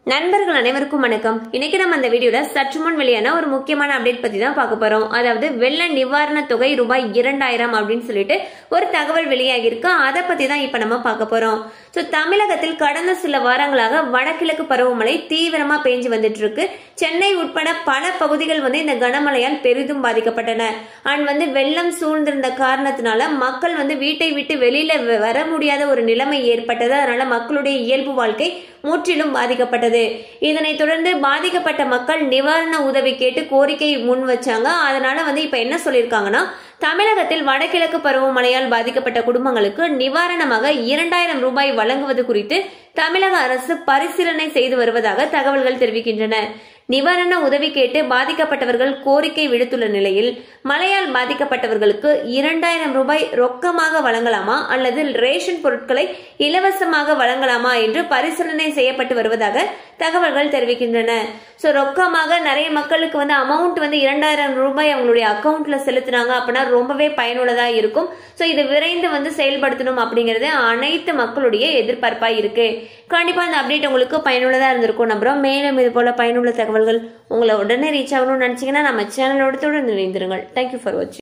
நண்பர்கள் அனைவருக்கும் வணக்கம் இன்னைக்கு நம்ம அந்த வீடியோல சற்று முன் வெளியான ஒரு முக்கியமான அப்டேட் பத்தி தான் பார்க்க போறோம் அதாவது வெள்ள நிவாரண தொகை ரூபாய் இரண்டாயிரம் அப்படின்னு சொல்லிட்டு ஒரு தகவல் வெளியாகி இருக்கு அதை பத்தி தான் இப்ப நம்ம பார்க்க போறோம் சோ தமிழகத்தில் கடந்த சில வாரங்களாக வடகிழக்கு பருவமழை தீவிரமா பெஞ்சு வந்துட்டு இருக்கு சென்னை உட்பட பல பகுதிகள் வந்து இந்த கனமழையால் பெரிதும் பாதிக்கப்பட்டன அண்ட் வந்து வெள்ளம் சூழ்ந்திருந்த காரணத்தினால மக்கள் வந்து வீட்டை விட்டு வெளியில வ- வர முடியாத ஒரு நிலைமை ஏற்பட்டது அதனால மக்களுடைய இயல்பு வாழ்க்கை முற்றிலும் பாதிக்கப்பட்டது இதனைத் தொடர்ந்து பாதிக்கப்பட்ட மக்கள் நிவாரண உதவி கேட்டு கோரிக்கை முன் வச்சாங்க அதனால வந்து இப்ப என்ன சொல்லியிருக்காங்கன்னா தமிழகத்தில் வடகிழக்கு பருவமழையால் பாதிக்கப்பட்ட குடும்பங்களுக்கு நிவாரணமாக இரண்டாயிரம் ரூபாய் வழங்குவது குறித்து தமிழக அரசு பரிசீலனை செய்து வருவதாக தகவல்கள் தெரிவிக்கின்றன நிவாரண உதவி கேட்டு பாதிக்கப்பட்டவர்கள் கோரிக்கை விடுத்துள்ள நிலையில் மழையால் பாதிக்கப்பட்டவர்களுக்கு இரண்டாயிரம் ரூபாய் ரொக்கமாக வழங்கலாமா அல்லது ரேஷன் பொருட்களை இலவசமாக வழங்கலாமா என்று பரிசீலனை செய்யப்பட்டு வருவதாக தகவல்கள் தெரிவிக்கின்றன சோ ரொக்கமாக நிறைய மக்களுக்கு வந்து அமௌண்ட் வந்து இரண்டாயிரம் ரூபாய் அவங்களுடைய அக்கவுண்ட்ல செலுத்தினாங்க அப்படின்னா ரொம்பவே பயனுள்ளதா இருக்கும் சோ இது விரைந்து வந்து செயல்படுத்தணும் அப்படிங்கிறது அனைத்து மக்களுடைய எதிர்பார்ப்பா இருக்கு கண்டிப்பா இந்த அப்டேட் உங்களுக்கு பயனுள்ளதா இருந்திருக்கும் நம்புறோம் மேலும் இது போல பயனுள்ள தகவல்கள் உங்களை உடனே ரீச் ஆகணும்னு நினைச்சீங்கன்னா நம்ம சேனலோட தொடர்ந்து இணைந்திருங்கள் தேங்க்யூ ஃபார் வாட்சிங்